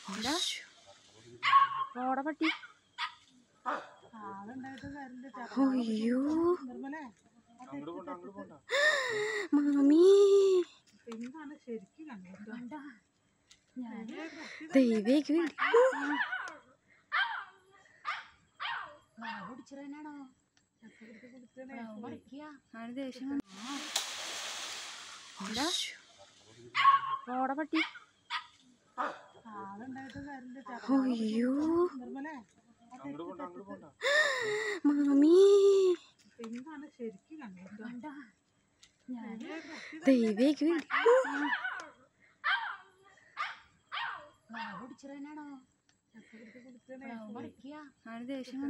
ഓടെ പട്ടി ആളുണ്ടായിട്ട് കാര്യമില്ല അയ്യോ നിർമ്മലേ മാമി എന്താണ് ശരിക്കും കണ്ടോ ദൈവേക്ക് വേണ്ടി ആണ് ദേഷ്യം വന്നു. എന്താ? ഓടെ പട്ടി ആളുണ്ടായിട്ട് കാര്യമില്ല അയ്യോ നിർമ്മലേ മാമി എന്താണ് ശരിക്കും കണ്ടോ ദൈവേക്ക് വേണ്ടി ആണ് ദേഷ്യം വന്നു.